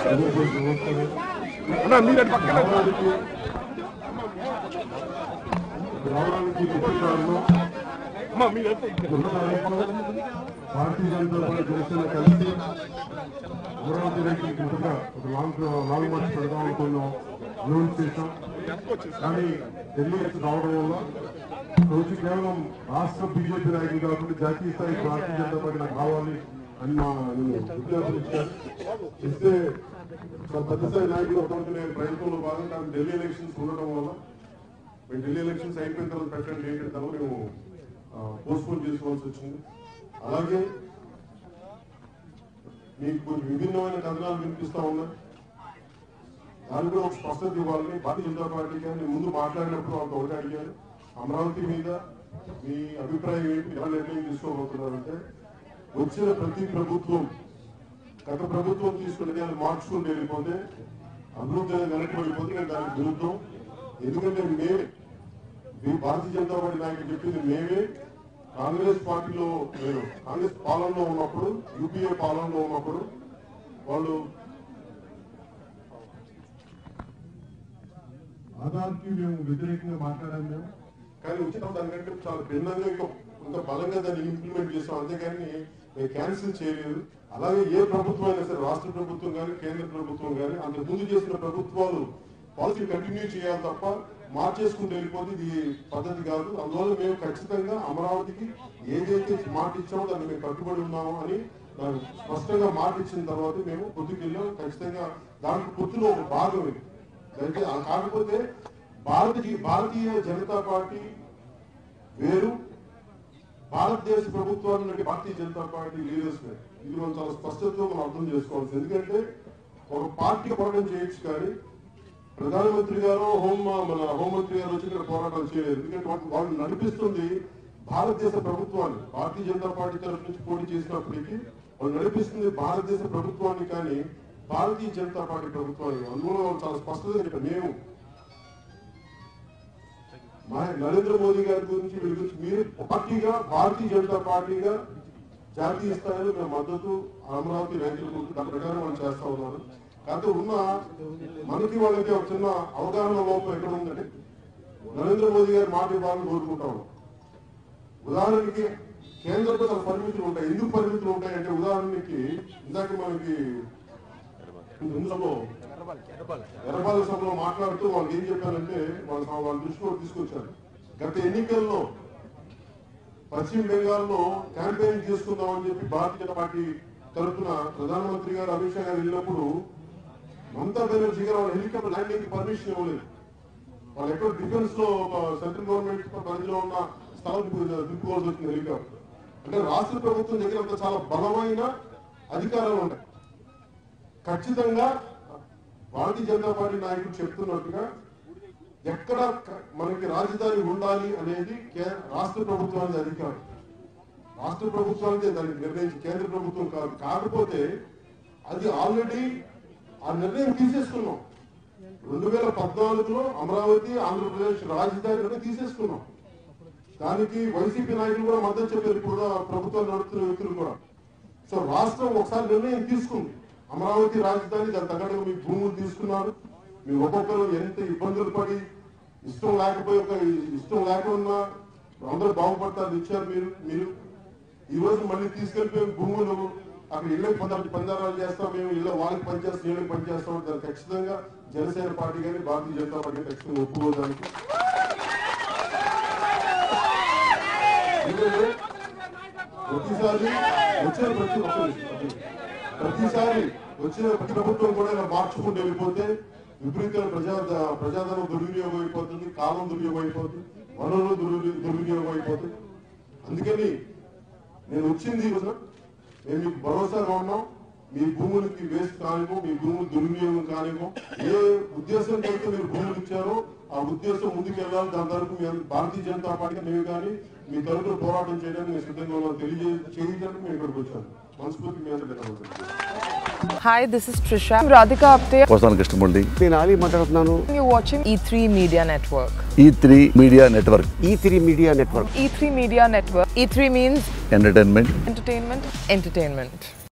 అన్నా మీరు పక్కన రావడానికి ముఖ్య కారణం అమ్మా మీరు ఉన్న తారీఖులో భారతీయ జనతా పార్టీ జనసేన కలిసి అమరావతి రైతులకు ముందుగా ఒక లాంగ్ లాంగ్ మార్చ్ పెడదాం అనుకున్నాం అనౌన్స్ చేశాం కానీ ఢిల్లీ నుంచి రావడం వల్ల రోజు కేవలం రాష్ట్ర బీజేపీ నాయకులు కాకుండా జాతీయ స్థాయి భారతీయ జనతా పార్టీ నాకు కావాలి అని మా నేను విజ్ఞాపన ఇచ్చాను ఇస్తే చాలా పెద్ద స్థాయి నాయకులు ఒకటి నేను ప్రయత్నంలో భాగంగా ఢిల్లీ ఎలక్షన్స్ ఉండడం వల్ల మేము ఢిల్లీ ఎలక్షన్స్ అయిపోయిన తర్వాత పెట్టండి ఏంటంటే తర్వాత మేము పోస్ట్పోన్ చేసుకోవాల్సి వచ్చింది అలాగే మీకు కొన్ని విభిన్నమైన కథనాలు వినిపిస్తా ఉన్నాయి దాని కూడా ఒక స్పష్టత ఇవ్వాలని భారతీయ జనతా పార్టీ కానీ ముందు మాట్లాడినప్పుడు వాళ్ళతో ఒకటి అడిగాను అమరావతి మీద మీ అభిప్రాయం ఏంటి ఎలా నిర్ణయం తీసుకోబోతున్నారంటే వచ్చిన ప్రతి ప్రభుత్వం గత ప్రభుత్వం తీసుకున్న దాన్ని మార్చుకుంటూ వెళ్ళిపోతే అభివృద్ధి అనేది వెనక్కి వెళ్ళిపోతే నేను దానికి విరుద్ధం ఎందుకంటే మేమే మీ భారతీయ జనతా పార్టీ నాయకులు చెప్పింది మేమే కాంగ్రెస్ పార్టీలో నేను కాంగ్రెస్ పాలనలో ఉన్నప్పుడు యూపీఏ పాలనలో ఉన్నప్పుడు వాళ్ళు ఆధార్కి మేము వ్యతిరేకంగా మాట్లాడాము మేము కానీ వచ్చిన దానికంటే చాలా భిన్నంగా ఇంకా ఇంకా బలంగా దాన్ని ఇంప్లిమెంట్ చేస్తాం అంతేగాని మేము క్యాన్సిల్ చేయలేదు అలాగే ఏ ప్రభుత్వం అయినా సరే రాష్ట్ర ప్రభుత్వం కానీ కేంద్ర ప్రభుత్వం కానీ అంతకు ముందు చేసిన ప్రభుత్వాలు పాలసీ కంటిన్యూ చేయాలి తప్ప మార్చేసుకుంటూ వెళ్ళిపోతే ఇది పద్ధతి కాదు అందువల్ల మేము ఖచ్చితంగా అమరావతికి ఏదైతే మాట ఇచ్చామో దాన్ని మేము కట్టుబడి ఉన్నామో అని నాకు స్పష్టంగా మాట ఇచ్చిన తర్వాత మేము పొద్దుకెళ్ళాం ఖచ్చితంగా దాంట్లో పొత్తులో ఒక భాగం ఇది అయితే ఆ కాకపోతే భారతీయ భారతీయ జనతా పార్టీ వేరు భారతదేశ ప్రభుత్వాన్ని నుండి భారతీయ జనతా పార్టీ లీడర్స్ వేరు. ఇది మనం చాలా స్పష్టతతో మనం అర్థం చేసుకోవాల్సి ఎందుకంటే ఒక పార్టీ పోరాటం చేయొచ్చు కానీ ప్రధానమంత్రి గారు హోం మన హోంమంత్రి గారు వచ్చి ఇక్కడ పోరాటం చేయలేదు ఎందుకంటే వాళ్ళు- వాళ్ళు నడిపిస్తుంది భారతదేశ ప్రభుత్వాన్ని భారతీయ జనతా పార్టీ తరఫు నుంచి పోటీ చేసినప్పటికీ వాళ్ళు నడిపిస్తుంది భారతదేశ ప్రభుత్వాన్ని కానీ భారతీయ జనతా పార్టీ ప్రభుత్వాన్ని అందువల్ల వాళ్ళు చాలా స్పష్టంగా చెప్పారు మేము మా నరేంద్ర మోదీ గారి గురించి వీళ్ళ గురించి మీరు పార్టీగా భారతీయ జనతా పార్టీగా జాతీయ స్థాయిలో మేము మద్దతు అమరావతి రైతుల గురించి దాని ప్రకారం వాళ్ళు చేస్తా ఉన్నారు కాకపోతే ఉన్న మనకి వాళ్ళకి ఒక చిన్న అవగాహన లోపం ఎక్కడ ఉందంటే నరేంద్ర మోదీ గారి మాట ఇవ్వాలని కోరుకుంటా ఉన్నాం ఉదాహరణకి కేంద్రంలో చాలా పరిమితులు ఉంటాయి ఎందుకు పరిమితులు ఉంటాయి అంటే ఉదాహరణకి ఇందాక మనకి ఇందులో ఎర్రబాల సభలో మాట్లాడుతూ వాళ్ళు ఏం చెప్పారంటే వాళ్ళ వాళ్ళ దృష్టిలో తీసుకొచ్చారు గత ఎన్నికల్లో పశ్చిమ బెంగాల్లో క్యాంపెయిన్ చేసుకుందామని చెప్పి భారతీయ జనతా పార్టీ తరఫున ప్రధానమంత్రి గారు అమిత్ షా గారు వెళ్ళినప్పుడు మమతా బెనర్జీ గారు వాళ్ళ హెలికాప్టర్ ల్యాండింగ్ పర్మిషన్ ఇవ్వలేదు వాళ్ళు ఎక్కడ డిఫెన్స్ లో సెంట్రల్ గవర్నమెంట్ పరిధిలో ఉన్న స్థలం తిప్పుకోవాల్సి వచ్చింది హెలికాప్టర్ అంటే రాష్ట్ర ప్రభుత్వం దగ్గర అంత చాలా బలమైన అధికారాలు ఉంటాయి ఖచ్చితంగా భారతీయ జనతా పార్టీ నాయకులు చెప్తున్నట్టుగా ఎక్కడ క- మనకి రాజధాని ఉండాలి అనేది కే- రాష్ట్ర ప్రభుత్వానికి అధికారం రాష్ట్ర ప్రభుత్వానికి దానికి నిర్ణయించి కేంద్ర ప్రభుత్వం కాదు కాకపోతే అది ఆల్రెడీ ఆ నిర్ణయం తీసేసుకున్నాం రెండు వేల పద్నాలుగులో అమరావతి ఆంధ్రప్రదేశ్ రాజధాని అనేది తీసేసుకున్నాం దానికి వైసీపీ నాయకులు కూడా మద్దతు చెప్పారు ఇప్పుడు కూడా ప్రభుత్వాలు నడుపుతున్న వ్యక్తులు కూడా సో రాష్ట్రం ఒకసారి నిర్ణయం తీసుకుంది అమరావతి రాజధాని దాని తగ్గట్టుగా మీ భూములు తీసుకున్నారు మీ ఒక్కొక్కరు ఎంత ఇబ్బందులు పడి ఇష్టం లేకపోయి ఒక ఇష్టం లేకుండా అందరూ బాగుపడతారు ఇచ్చారు మీరు మీరు ఈ రోజు మళ్ళీ తీసుకెళ్లిపోయి భూములు అక్కడ ఇళ్ళకి పందాలు పందారాలు చేస్తాం మేము ఇళ్ళ వాళ్ళకి పనిచేస్తాం ఇళ్ళకి పనిచేస్తాం దానికి ఖచ్చితంగా జనసేన పార్టీ కానీ భారతీయ జనతా పార్టీ కానీ ఖచ్చితంగా ఒప్పుకోవడానికి ఎందుకంటే ప్రతిసారి వచ్చిన ప్రతి ఒక్క నిమిషం. ప్రతిసారి వచ్చిన ప్రతి ప్రభుత్వం కూడా ఇలా మార్చుకుంటూ వెళ్ళిపోతే విపరీతమైన ప్రజా ప్రజాధనం దుర్వినియోగం అయిపోతుంది కాలం దుర్వినియోగం అయిపోతుంది వనరులు దుర్వి- దుర్వినియోగం అయిపోతుంది అందుకని నేను వచ్చింది ఈ రోజున మేము మీకు భరోసాగా ఉన్నాం మీ భూములకి వేస్ట్ కానివ్వం మీ భూములు దుర్వినియోగం కానివ్వం ఏ ఉద్దేశంతో అయితే మీరు భూములు ఇచ్చారో ఆ ఉద్దేశం ముందుకు వెళ్ళాలి దాని తరపు మేము భారతీయ జనతా పార్టీ మేము కానీ మీ తరపున పోరాటం చేయడానికి మేము సిద్ధంగా ఉన్నాం తెలియజే చేయడానికి మేము ఇక్కడికి వచ్చాను మనస్ఫూర్తి మీ అందరికీ ధన్యవాదాలు. Hi, this is Trisha. I'm Radhika Apte. వస్తాను కృష్ణమూర్తి నేను ఆలీ మాట్లాడుతున్నాను You're watching E3 Media Network. E three media network E three media network E3 Media Network. E3 means entertainment entertainment, entertainment.